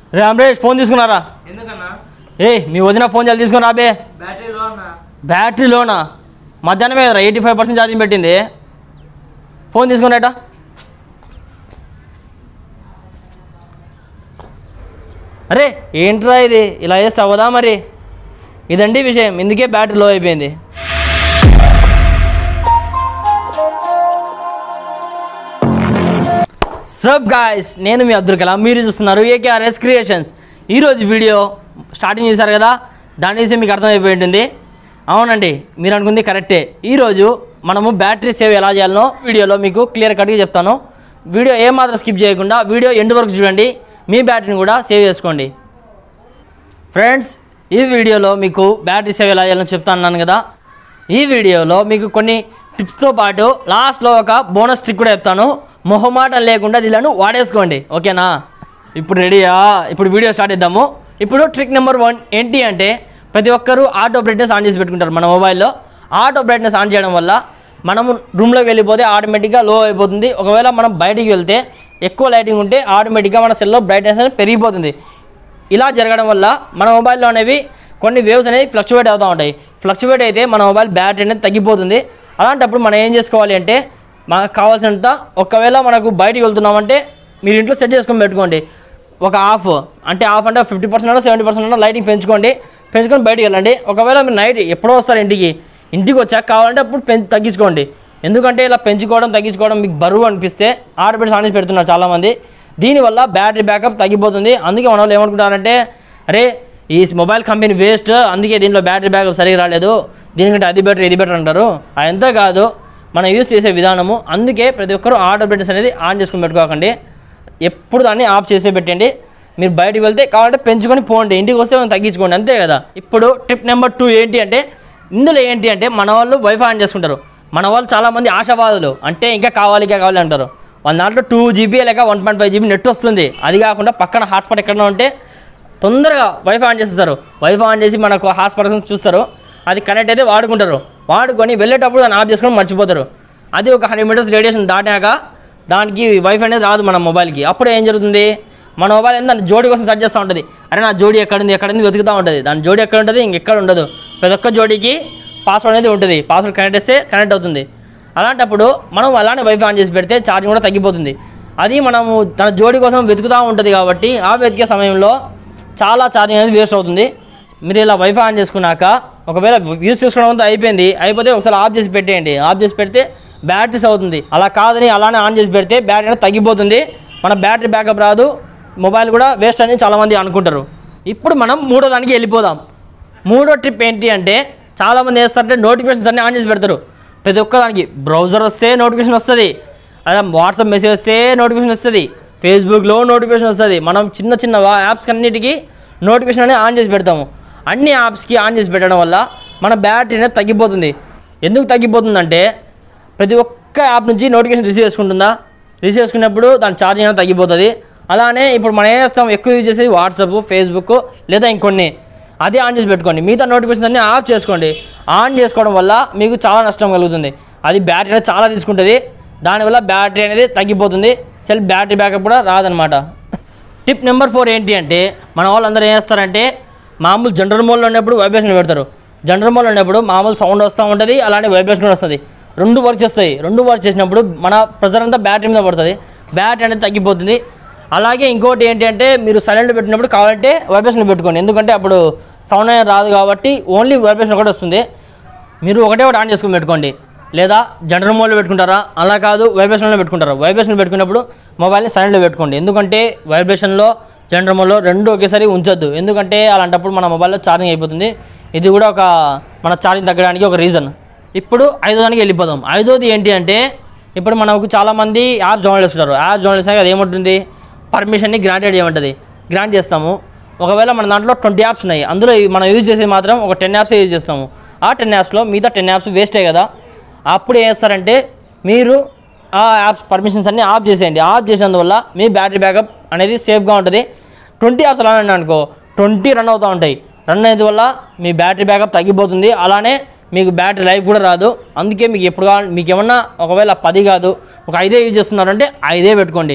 రే Amaresh phone తీసుకున్నారా ఎందుకన్నా ఏ మీ వదిన ఫోన్ చేయాలి తీసుకుని రాబే బ్యాటరీ లో అన్నా బ్యాటరీలోనా మధ్యాహ్నమే కదా ఎయిటీ ఫైవ్ పర్సెంట్ ఛార్జింగ్ పెట్టింది ఫోన్ తీసుకునేట అరే ఏంట్రా ఇది ఇలా చేస్తే అవ్వదా మరి ఇదండి విషయం ఇందుకే బ్యాటరీ లో అయిపోయింది సబ్ గాయస్ నేను మీ అబ్దుల్ కలాం మీరు చూస్తున్నారు ఏకేఆర్ఎస్ క్రియేషన్స్ ఈరోజు వీడియో స్టార్టింగ్ చేశారు కదా దాని విషయం మీకు అర్థమైపోయి ఉంటుంది అవునండి మీరు అనుకుంది కరెక్టే ఈరోజు మనము బ్యాటరీ సేవ్ ఎలా చేయాలనో వీడియోలో మీకు క్లియర్ కట్గా చెప్తాను వీడియో ఏమాత్రం స్కిప్ చేయకుండా వీడియో ఎండ్ వరకు చూడండి మీ బ్యాటరీని కూడా సేవ్ చేసుకోండి ఫ్రెండ్స్ ఈ వీడియోలో మీకు బ్యాటరీ సేవ్ ఎలా చేయాలని చెప్తా అన్నాను కదా ఈ వీడియోలో మీకు కొన్ని టిప్స్తో పాటు లాస్ట్లో ఒక బోనస్ ట్రిక్ కూడా చెప్తాను మొహమాటం లేకుండా దీనిలను వాడేసుకోండి ఓకేనా ఇప్పుడు రెడీయా ఇప్పుడు వీడియో స్టార్ట్ చేద్దాము ఇప్పుడు ట్రిక్ నెంబర్ వన్ ఏంటి అంటే ప్రతి ఒక్కరూ ఆటో బ్రైట్నెస్ ఆన్ చేసి పెట్టుకుంటారు మన మొబైల్లో ఆటో బ్రైట్నెస్ ఆన్ చేయడం వల్ల మనము రూమ్లోకి వెళ్ళిపోతే ఆటోమేటిక్గా లో అయిపోతుంది ఒకవేళ మనం బయటికి వెళ్తే ఎక్కువ లైటింగ్ ఉంటే ఆటోమేటిక్గా మన సెల్లో బ్రైట్నెస్ అనేది పెరిగిపోతుంది ఇలా జరగడం వల్ల మన మొబైల్లో అనేవి కొన్ని వేవ్స్ అనేవి ఫ్లక్చువేట్ అవుతూ ఉంటాయి ఫ్లక్చువేట్ అయితే మన మొబైల్ బ్యాటరీ అనేది తగ్గిపోతుంది అలాంటప్పుడు మనం ఏం చేసుకోవాలి అంటే మనకు కావాల్సినంత ఒకవేళ మనకు బయటికి వెళ్తున్నామంటే మీరు ఇంట్లో సెట్ చేసుకొని పెట్టుకోండి ఒక హాఫ్ అంటే హాఫ్ అంటే fifty percent seventy percent lighting పెంచుకోండి పెంచుకొని బయటికి వెళ్ళండి ఒకవేళ మీరు నైట్ ఎప్పుడో వస్తారు ఇంటికి ఇంటికి వచ్చాక కావాలంటే అప్పుడు పెంచి తగ్గించుకోండి ఎందుకంటే ఇలా పెంచుకోవడం తగ్గించుకోవడం మీకు బరువు అనిపిస్తే ఆడబెట్టి ఆన్ చేసి పెడుతున్నారు చాలామంది దీనివల్ల బ్యాటరీ బ్యాకప్ తగ్గిపోతుంది అందుకే మన వాళ్ళు ఏమనుకుంటారంటే అరే ఈ మొబైల్ కంపెనీ వేస్ట్ అందుకే దీంట్లో బ్యాటరీ బ్యాకప్ సరిగా రాలేదు దీనికంటే అది బెటర్ ఇది బెటర్ అంటారు అదంతా కాదు మనం యూస్ చేసే విధానము అందుకే ప్రతి ఒక్కరూ ఆటో బ్రైట్నెస్ అనేది ఆన్ చేసుకుని పెట్టుకోకండి ఎప్పుడు దాన్ని ఆఫ్ చేసే పెట్టండి మీరు బయటికి వెళ్తే కావాలంటే పెంచుకొని పోండి ఇంటికి వస్తే మనం తగ్గించుకోండి అంతే కదా ఇప్పుడు టిప్ నెంబర్ టూ ఏంటి అంటే ఇందులో ఏంటి అంటే మన వాళ్ళు వైఫై ఆన్ చేసుకుంటారు మన వాళ్ళు చాలామంది ఆశావాదులు అంటే ఇంకా కావాలి ఇంకా కావాలి అంటారు వాళ్ళ దాంట్లో టూ జీబీ లేక one point five GB net వస్తుంది అది కాకుండా పక్కన హాట్స్పాట్ ఎక్కడైనా ఉంటే తొందరగా వైఫై ఆన్ చేస్తారు వైఫై ఆన్ చేసి మనకు హాట్స్పాట్ చూస్తారు అది కనెక్ట్ అయితే వాడుకుంటారు వాడుకొని వెళ్ళేటప్పుడు దాన్ని ఆఫ్ చేసుకొని మర్చిపోతారు అది ఒక హండ్రెడ్ మీటర్స్ రేడియేషన్ దాటాక దానికి వైఫై అనేది రాదు మన మొబైల్కి అప్పుడు ఏం జరుగుతుంది మన మొబైల్ ఏంది దాని జోడీ కోసం సెర్చ్ చేస్తూ ఉంటుంది అరే నా జోడీ ఎక్కడుంది ఎక్కడుంది వెతుకుతూ ఉంటుంది దాని జోడీ ఎక్కడ ఉంటుంది ఇంకెక్కడ ఉండదు ప్రతి ఒక్క జోడీకి పాస్వర్డ్ అనేది ఉంటుంది పాస్వర్డ్ కనెక్ట్ చేస్తే కనెక్ట్ అవుతుంది అలాంటప్పుడు మనం అలానే వైఫై ఆన్ చేసి పెడితే ఛార్జింగ్ కూడా తగ్గిపోతుంది అది మనము తన జోడీ కోసం వెతుకుతూ ఉంటుంది కాబట్టి ఆ వెతికే సమయంలో చాలా ఛార్జింగ్ అనేది వేస్ట్ అవుతుంది మీరు ఇలా వైఫై ఆన్ చేసుకున్నాక ఒకవేళ యూస్ చేసుకోవడం అంతా అయిపోయింది అయిపోతే ఒకసారి ఆఫ్ చేసి పెట్టేయండి ఆఫ్ చేసి పెడితే బ్యాటరీస్ అవుతుంది అలా కాదని అలానే ఆన్ చేసి పెడితే బ్యాటరీ అనేది తగ్గిపోతుంది మన బ్యాటరీ బ్యాకప్ రాదు మొబైల్ కూడా వేస్ట్ అని చాలామంది అనుకుంటారు ఇప్పుడు మనం మూడో దానికి వెళ్ళిపోదాం మూడో ట్రిప్ ఏంటి అంటే చాలామంది చేస్తారంటే నోటిఫికేషన్స్ అన్ని ఆన్ చేసి పెడతారు ప్రతి ఒక్కదానికి బ్రౌజర్ వస్తే నోటిఫికేషన్ వస్తుంది అదే వాట్సాప్ మెసేజ్ వస్తే నోటిఫికేషన్ వస్తుంది ఫేస్బుక్లో నోటిఫికేషన్ వస్తుంది మనం చిన్న చిన్న యాప్స్ అన్నిటికీ నోటిఫికేషన్ అనేది ఆన్ చేసి పెడతాము అన్ని యాప్స్కి ఆన్ చేసి పెట్టడం వల్ల మన బ్యాటరీ అనేది తగ్గిపోతుంది ఎందుకు తగ్గిపోతుందంటే ప్రతి ఒక్క యాప్ నుంచి నోటిఫికేషన్ రిసీవ్ చేసుకుంటుందా రిసీవ్ చేసుకున్నప్పుడు దాని ఛార్జింగ్ అనేది తగ్గిపోతుంది అలానే ఇప్పుడు మనం ఏం చేస్తాం ఎక్కువ యూజ్ చేసేది వాట్సాప్ ఫేస్బుక్ లేదా ఇంకొన్ని అదే ఆన్ చేసి పెట్టుకోండి మిగతా నోటిఫికేషన్ అన్ని ఆఫ్ చేసుకోండి ఆన్ చేసుకోవడం వల్ల మీకు చాలా నష్టం కలుగుతుంది అది బ్యాటరీ అనేది చాలా తీసుకుంటుంది దానివల్ల బ్యాటరీ అనేది తగ్గిపోతుంది సెల్ఫ్ బ్యాటరీ బ్యాకప్ కూడా రాదనమాట టిప్ నెంబర్ ఫోర్ ఏంటి అంటే మన వాళ్ళందరూ ఏం చేస్తారంటే మామూలు జనరల్ మోడ్లో ఉన్నప్పుడు వైబ్రేషన్ పెడతారు జనరల్ మోడ్లో ఉన్నప్పుడు మామూలు సౌండ్ వస్తూ ఉంటుంది అలానే వైబ్రేషన్ కూడా వస్తుంది రెండు వర్క్ చేస్తాయి రెండు వర్క్ చేసినప్పుడు మన ప్రెజర్ అంతా బ్యాటరీ మీద పడుతుంది బ్యాటరీ అనేది తగ్గిపోతుంది అలాగే ఇంకోటి ఏంటి అంటే మీరు సైలెంట్ పెట్టినప్పుడు కావాలంటే వైబ్రేషన్ పెట్టుకోండి ఎందుకంటే అప్పుడు సౌండ్ అనేది రాదు కాబట్టి ఓన్లీ వైబ్రేషన్ ఒకటి వస్తుంది మీరు ఒకటే ఒకటి ఆన్ చేసుకుని పెట్టుకోండి లేదా జనరల్ మోడ్లో పెట్టుకుంటారా అలా కాదు వైబ్రేషన్లో పెట్టుకుంటారా వైబ్రేషన్ పెట్టుకున్నప్పుడు మొబైల్ని సైలెంట్లో పెట్టుకోండి ఎందుకంటే వైబ్రేషన్లో జనరల్ మోడ్లో రెండు ఒకేసారి ఉంచొద్దు ఎందుకంటే అలాంటప్పుడు మన మొబైల్లో ఛార్జింగ్ అయిపోతుంది ఇది కూడా ఒక మన ఛార్జింగ్ తగ్గడానికి ఒక రీజన్ ఇప్పుడు ఐదో దానికి వెళ్ళిపోదాం ఐదోది ఏంటి అంటే ఇప్పుడు మనకు చాలామంది యాప్ డౌన్లోడ్ చేస్తుంటారు యాప్ డౌన్లోడ్ చేసాక అది ఏముంటుంది పర్మిషన్ని గ్రాంటెడ్ చేయమంటుంది గ్రాంట్ చేస్తాము ఒకవేళ మన దాంట్లో ట్వంటీ యాప్స్ ఉన్నాయి అందులో ఈ- మనం యూజ్ చేసేది మాత్రం ఒక టెన్ యాప్స్ యూజ్ చేస్తాము ఆ టెన్ యాప్స్లో మిగతా టెన్ యాప్స్ వేస్టే కదా అప్పుడు ఏం చేస్తారంటే మీరు ఆ యాప్స్ పర్మిషన్స్ అన్ని ఆఫ్ చేసేయండి ఆఫ్ చేసినందువల్ల మీ బ్యాటరీ బ్యాకప్ అనేది సేఫ్గా ఉంటుంది ట్వంటీ యాప్స్ అలా అనుకో ట్వంటీ రన్ అవుతూ ఉంటాయి రన్ అయ్యేది వల్ల మీ బ్యాటరీ బ్యాకప్ తగ్గిపోతుంది అలానే మీకు బ్యాటరీ లైఫ్ కూడా రాదు అందుకే మీకు ఎప్పుడు కావాలి మీకు ఏమన్నా ఒకవేళ పది కాదు ఒక ఐదే యూజ్ చేస్తున్నారంటే ఐదే పెట్టుకోండి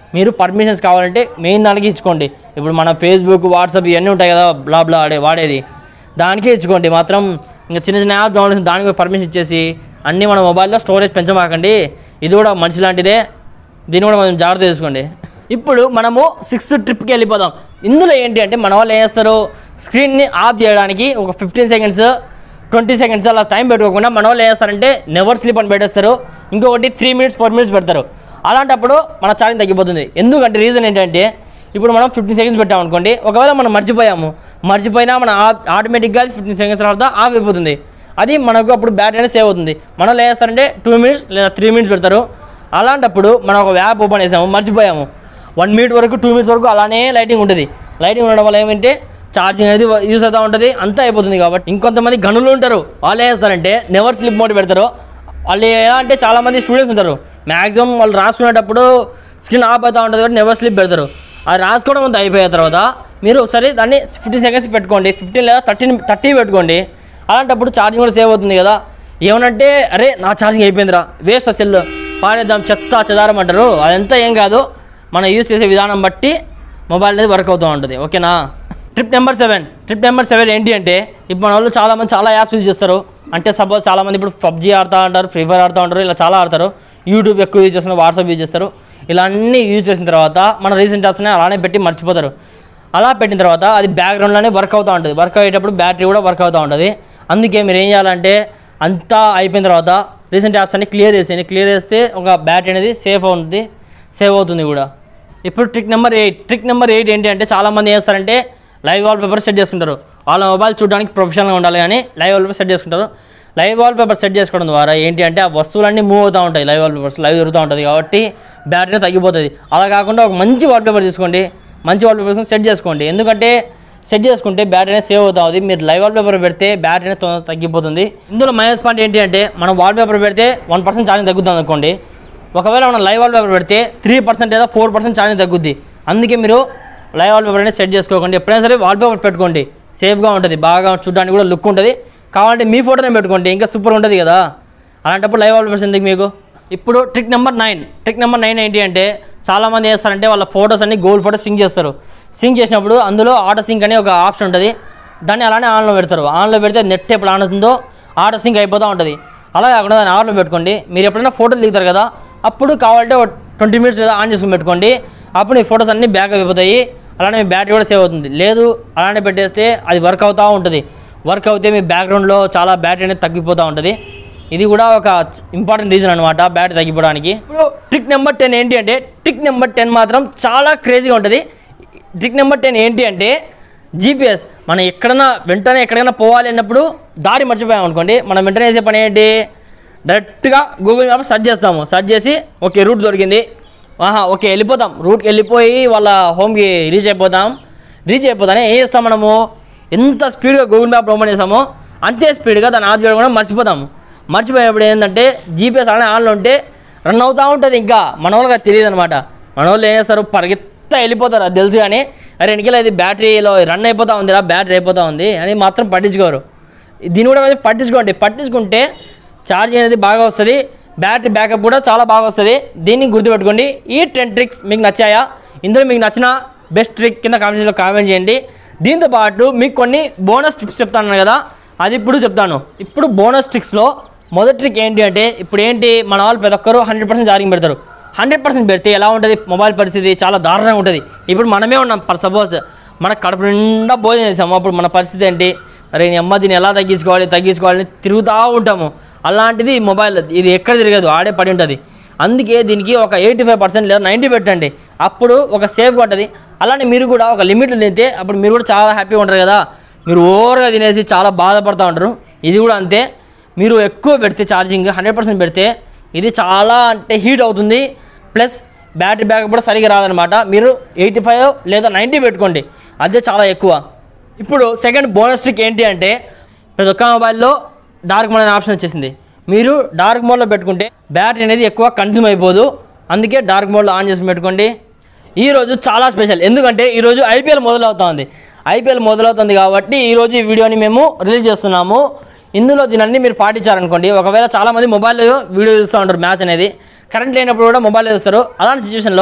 మీరు పర్మిషన్స్ కావాలంటే మెయిన్ దానికి ఇచ్చుకోండి ఇప్పుడు మన ఫేస్బుక్ వాట్సాప్ ఇవన్నీ ఉంటాయి కదా బ్లా బ్లా ఆడే వాడేది దానికే ఇచ్చుకోండి మాత్రం ఇంకా చిన్న చిన్న యాప్ డౌన్లోడ్ చేసి దానికి పర్మిషన్ ఇచ్చేసి అన్నీ మన మొబైల్లో స్టోరేజ్ పెంచమాకండి ఇది కూడా మంచి లాంటిదే దీన్ని కూడా మనం జాగ్రత్త తీసుకోండి ఇప్పుడు మనము సిక్స్త్ ట్రిప్కి వెళ్ళిపోదాం ఇందులో ఏంటి అంటే మన వాళ్ళు ఏం చేస్తారు స్క్రీన్ని ఆఫ్ చేయడానికి ఒక ఫిఫ్టీన్ సెకండ్స్ ట్వంటీ సెకండ్స్ అలా టైం పెట్టుకోకుండా మన వాళ్ళు ఏం చేస్తారంటే నెవర్ స్లీప్ అని పెట్టేస్తారు ఇంకొకటి త్రీ మినిట్స్ ఫోర్ మినిట్స్ పెడతారు అలాంటప్పుడు మన ఛార్జింగ్ తగ్గిపోతుంది ఎందుకంటే రీజన్ ఏంటంటే ఇప్పుడు మనం ఫిఫ్టీన్ సెకండ్స్ పెట్టాం అనుకోండి ఒకవేళ మనం మర్చిపోయాము మర్చిపోయినా మన ఆటోమేటిక్గా ఫిఫ్టీన్ సెకండ్స్ తర్వాత ఆఫ్ అయిపోతుంది అది మనకు అప్పుడు బ్యాటరీ అనేది సేవ్ అవుతుంది మనం ఏం చేస్తారంటే టూ మినిట్స్ లేదా త్రీ మినిట్స్ పెడతారు అలాంటప్పుడు మనం ఒక యాప్ ఓపెన్ చేసాము మర్చిపోయాము వన్ మినిట్ వరకు టూ మినిట్స్ వరకు అలానే లైటింగ్ ఉంటుంది లైటింగ్ ఉండడం వల్ల ఏమంటే ఛార్జింగ్ అనేది యూస్ అవుతూ ఉంటుంది అంతా అయిపోతుంది కాబట్టి ఇంకొంతమంది గనులు ఉంటారు వాళ్ళు ఏం చేస్తారంటే నెవర్ స్లిప్ మోడ్ పెడతారు వాళ్ళు ఎలా అంటే చాలామంది స్టూడెంట్స్ ఉంటారు మ్యాక్సిమం వాళ్ళు రాసుకునేటప్పుడు స్క్రీన్ ఆఫ్ అవుతూ ఉంటుంది కాబట్టి నెవర్ స్లిప్ పెడతారు అది రాసుకోవడం అంతా అయిపోయిన తర్వాత మీరు ఒకసారి దాన్ని ఫిఫ్టీన్ సెకండ్స్ పెట్టుకోండి ఫిఫ్టీన్ లేదా థర్టీన్ థర్టీ పెట్టుకోండి అలాంటప్పుడు ఛార్జింగ్ కూడా సేవ్ అవుతుంది కదా ఏమనంటే అరే నా ఛార్జింగ్ అయిపోయిందిరా వేస్ట్ సెల్ పాడేద్దాం చెత్త చెదారం అంటారు అదంతా ఏం కాదు మనం యూజ్ చేసే విధానం బట్టి మొబైల్ అనేది వర్క్ అవుతూ ఉంటుంది ఓకేనా trick number seven trick number seven ఏంటి అంటే ఇప్పుడు మన వాళ్ళు చాలామంది చాలా యాప్స్ యూజ్ చేస్తారు అంటే సపోజ్ చాలామంది ఇప్పుడు పబ్జీ ఆడుతూ ఉంటారు ఫ్రీ ఫైర్ ఆడుతూ ఉంటారు ఇలా చాలా ఆడతారు యూట్యూబ్ ఎక్కువ యూజ్ చేస్తున్నారు వాట్సాప్ యూజ్ చేస్తారు ఇలా అన్నీ యూజ్ చేసిన తర్వాత మన రీసెంట్ యాప్స్ని అలానే పెట్టి మర్చిపోతారు అలా పెట్టిన తర్వాత అది బ్యాక్గ్రౌండ్లోనే వర్క్ అవుతూ ఉంటుంది వర్క్ అయ్యేటప్పుడు బ్యాటరీ కూడా వర్క్ అవుతూ ఉంటుంది అందుకే మీరు ఏం చేయాలంటే అంతా అయిపోయిన తర్వాత రీసెంట్ యాప్స్ అన్ని క్లియర్ చేసేయండి క్లియర్ చేస్తే ఒక బ్యాటరీ అనేది సేఫ్ అవుతుంది సేవ్ అవుతుంది కూడా ఇప్పుడు trick number eight trick number eight ఏంటి అంటే చాలామంది ఏం చేస్తారంటే లైవ్ వాల్ పేపర్ సెట్ చేసుకుంటారు వాళ్ళ మొబైల్ చూడడానికి ప్రొఫెషనల్గా ఉండాలి కానీ లైవ్ వాల్ పేపర్ సెట్ చేసుకుంటారు లైవ్ వాల్ పేపర్ సెట్ చేసుకోవడం ద్వారా ఏంటి అంటే ఆ వస్తువులన్నీ మూవ్ అవుతూ ఉంటాయి లైవ్ వాల్ పేపర్స్ లైవ్ జరుగుతూ ఉంటుంది కాబట్టి బ్యాటరీ తగ్గిపోతుంది అలా కాకుండా ఒక మంచి వాల్ పేపర్ తీసుకోండి మంచి వాల్ పేపర్స్ సెట్ చేసుకోండి ఎందుకంటే సెట్ చేసుకుంటే బ్యాటరీ అనేది సేవ్ అవుతుంది మీరు లైవ్ వాల్ పేపర్ పెడితే బ్యాటరీ అనేది తొందరగా తగ్గిపోతుంది ఇందులో మైనస్ పాయింట్ ఏంటి అంటే మనం వాల్ పేపర్ పెడితే వన్ పర్సెంట్ ఛార్జింగ్ తగ్గుతుంది అనుకోండి ఒకవేళ మనం లైవ్ వాల్ పేపర్ పెడితే త్రీ పర్సెంట్ లేదా ఫోర్ పర్సెంట్ ఛార్జింగ్ తగ్గుద్ది అందుకే మీరు లైవ్ వాల్ పేపర్ అనేది సెట్ చేసుకోకండి ఎప్పుడైనా సరే వాల్ పేపర్ పెట్టుకోండి సేఫ్గా ఉంటుంది బాగా చూడడానికి కూడా లుక్ ఉంటుంది కావాలంటే మీ ఫోటోనే పెట్టుకోండి ఇంకా సూపర్ ఉంటుంది కదా అలాంటప్పుడు లైవ్ వాల్ పేపర్స్ ఎందుకు మీకు ఇప్పుడు trick number nine trick number nine ఏంటి అంటే చాలామంది చేస్తారంటే వాళ్ళ ఫోటోస్ అన్ని గోల్డ్ ఫోటోస్ సింక్ చేస్తారు సింక్ చేసినప్పుడు అందులో ఆటో సింక్ అనే ఒక ఆప్షన్ ఉంటుంది దాన్ని అలానే ఆన్లో పెడతారు ఆన్లో పెడితే నెట్ ఎప్పుడు ఆన్ అవుతుందో ఆటో సింక్ అయిపోతూ ఉంటుంది అలా కాకుండా దాన్ని ఆన్లో పెట్టుకోండి మీరు ఎప్పుడైనా ఫోటోలు దిగుతారు కదా అప్పుడు కావాలంటే ఒక ట్వంటీ మినిట్స్ లేదా ఆన్ చేసుకుని పెట్టుకోండి అప్పుడు మీ ఫోటోస్ అన్నీ బ్యాక్ అయిపోతాయి అలానే మీ బ్యాటరీ కూడా సేవ్ అవుతుంది లేదు అలానే పెట్టేస్తే అది వర్క్ అవుతూ ఉంటుంది వర్క్ అవుతే మీ బ్యాక్గ్రౌండ్లో చాలా బ్యాటరీ అనేది తగ్గిపోతూ ఉంటుంది ఇది కూడా ఒక ఇంపార్టెంట్ రీజన్ అనమాట బ్యాటరీ తగ్గిపోవడానికి ఇప్పుడు ట్రిక్ నెంబర్ టెన్ ఏంటి అంటే ట్రిక్ నెంబర్ టెన్ మాత్రం చాలా క్రేజీగా ఉంటుంది ట్రిక్ నెంబర్ టెన్ ఏంటి అంటే జీపీఎస్ మనం ఎక్కడైనా వెంటనే ఎక్కడికైనా పోవాలి అన్నప్పుడు దారి మర్చిపోయాం అనుకోండి మనం వెంటనే చేసే పని ఏంటి డైరెక్ట్గా గూగుల్ మ్యాప్ సెర్చ్ చేస్తాము సెర్చ్ చేసి ఓకే రూట్ దొరికింది ఆహా ఓకే వెళ్ళిపోతాం రూట్కి వెళ్ళిపోయి వాళ్ళ హోమ్కి రీచ్ అయిపోతాం రీచ్ అయిపోతానే ఏం చేస్తాం మనము ఎంత స్పీడ్గా గూగుల్ మ్యాప్ ఓపెన్ చేసామో అంతే స్పీడ్గా దాన్ని ఆఫ్ చేయడం కూడా మర్చిపోతాము మర్చిపోయినప్పుడు ఏంటంటే జీపీఎస్ అలానే ఆన్లో ఉంటే రన్ అవుతూ ఉంటుంది ఇంకా మన వాళ్ళకి అది తెలియదు అనమాట మన వాళ్ళు ఏం చేస్తారు పరిగెత్తా వెళ్ళిపోతారు అది తెలుసు కానీ అరే వెనకాల ఇది బ్యాటరీలో రన్ అయిపోతూ ఉంది రా బ్యాటరీ అయిపోతూ ఉంది అని మాత్రం పట్టించుకోరు దీన్ని కూడా కొంచెం పట్టించుకోండి పట్టించుకుంటే ఛార్జ్ అనేది బాగా వస్తుంది బ్యాటరీ బ్యాకప్ కూడా చాలా బాగా వస్తుంది దీన్ని గుర్తుపెట్టుకోండి ఈ టెన్ ట్రిక్స్ మీకు నచ్చాయా ఇందులో మీకు నచ్చిన బెస్ట్ ట్రిక్ కింద కామెంట్స్లో కామెంట్ చేయండి దీంతో పాటు మీకు కొన్ని బోనస్ టిప్స్ చెప్తాను కదా అది ఇప్పుడు చెప్తాను ఇప్పుడు బోనస్ ట్రిక్స్లో మొదటి ట్రిక్ ఏంటి అంటే ఇప్పుడు ఏంటి మన వాళ్ళు ప్రతి ఒక్కరు హండ్రెడ్ పర్సెంట్ ఛార్జింగ్ పెడతారు హండ్రెడ్ పర్సెంట్ పెడితే ఎలా ఉంటుంది మొబైల్ పరిస్థితి చాలా దారుణంగా ఉంటుంది ఇప్పుడు మనమే ఉన్నాం ఫర్ సపోజ్ మన కడుపు నిండా భోజనం చేసాము అప్పుడు మన పరిస్థితి ఏంటి అరే నీ అమ్మ దీన్ని ఎలా తగ్గించుకోవాలి తగ్గించుకోవాలని తిరుగుతూ ఉంటాము అలాంటిది ఈ మొబైల్ ఇది ఎక్కడ తిరగదు ఆడే పడి ఉంటుంది అందుకే దీనికి ఒక ఎయిటీ ఫైవ్ పర్సెంట్ లేదా నైంటీ పెట్టండి అప్పుడు ఒక సేఫ్గా ఉంటుంది అలానే మీరు కూడా ఒక లిమిట్లో తింటే అప్పుడు మీరు కూడా చాలా హ్యాపీగా ఉంటారు కదా మీరు ఓవర్గా తినేసి చాలా బాధపడుతూ ఉంటారు ఇది కూడా అంతే మీరు ఎక్కువ పెడితే ఛార్జింగ్ హండ్రెడ్ పర్సెంట్ పెడితే ఇది చాలా అంటే హీట్ అవుతుంది ప్లస్ బ్యాటరీ బ్యాకప్ కూడా సరిగా రాదనమాట మీరు ఎయిటీ ఫైవ్ లేదా నైంటీ పెట్టుకోండి అదే చాలా ఎక్కువ ఇప్పుడు సెకండ్ బోనస్ ట్రిక్ ఏంటి అంటే ప్రతి ఒక్క మొబైల్లో డార్క్ మోడ్ అనే ఆప్షన్ వచ్చేసింది మీరు డార్క్ మోడ్లో పెట్టుకుంటే బ్యాటరీ అనేది ఎక్కువ కన్జ్యూమ్ అయిపోదు అందుకే డార్క్ మోడ్లో ఆన్ చేసి పెట్టుకోండి ఈరోజు చాలా స్పెషల్ ఎందుకంటే ఈరోజు ఐపీఎల్ మొదలవుతోంది ఐపీఎల్ మొదలవుతుంది కాబట్టి ఈరోజు ఈ వీడియోని మేము రిలీజ్ చేస్తున్నాము ఇందులో దీనన్నీ మీరు పాటించారనుకోండి ఒకవేళ చాలామంది మొబైల్ వీడియో చూస్తూ ఉంటారు మ్యాచ్ అనేది కరెంట్ లేనప్పుడు కూడా మొబైల్ చూస్తారు అలాంటి సిచ్యువేషన్లో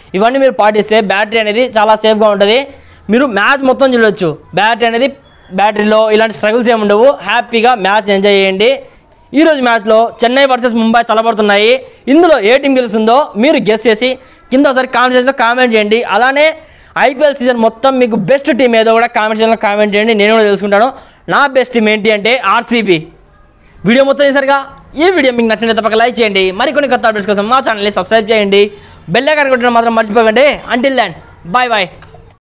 ఇవన్నీ మీరు పాటిస్తే బ్యాటరీ అనేది చాలా సేఫ్గా ఉంటుంది మీరు మ్యాచ్ మొత్తం చూడొచ్చు బ్యాటరీ అనేది బ్యాటరీలో ఇలాంటి స్ట్రగుల్స్ ఏమి ఉండవు హ్యాపీగా మ్యాచ్ ఎంజాయ్ చేయండి ఈరోజు మ్యాచ్లో చెన్నై వర్సెస్ ముంబై తలపడుతున్నాయి ఇందులో ఏ టీం గెలుస్తుందో మీరు గెస్ చేసి కింద ఒకసారి కామెంట్ సెక్షన్లో కామెంట్ చేయండి అలానే ఐపీఎల్ సీజన్ మొత్తం మీకు బెస్ట్ టీం ఏదో కూడా కామెంట్ సెక్షన్లో కామెంట్ చేయండి నేను కూడా తెలుసుకుంటాను నా బెస్ట్ టీం ఏంటి అంటే ఆర్సీబీ వీడియో మొత్తం చేశారుగా ఈ వీడియో మీకు నచ్చిన తప్పక లైక్ చేయండి మరికొన్ని కొత్త అప్డేట్స్ కోసం మా ఛానల్ని సబ్స్క్రైబ్ చేయండి బెల్ ఐకాన్ కొట్టడం మాత్రం మర్చిపోకండి అంటిల్ దాన్ బాయ్ బాయ్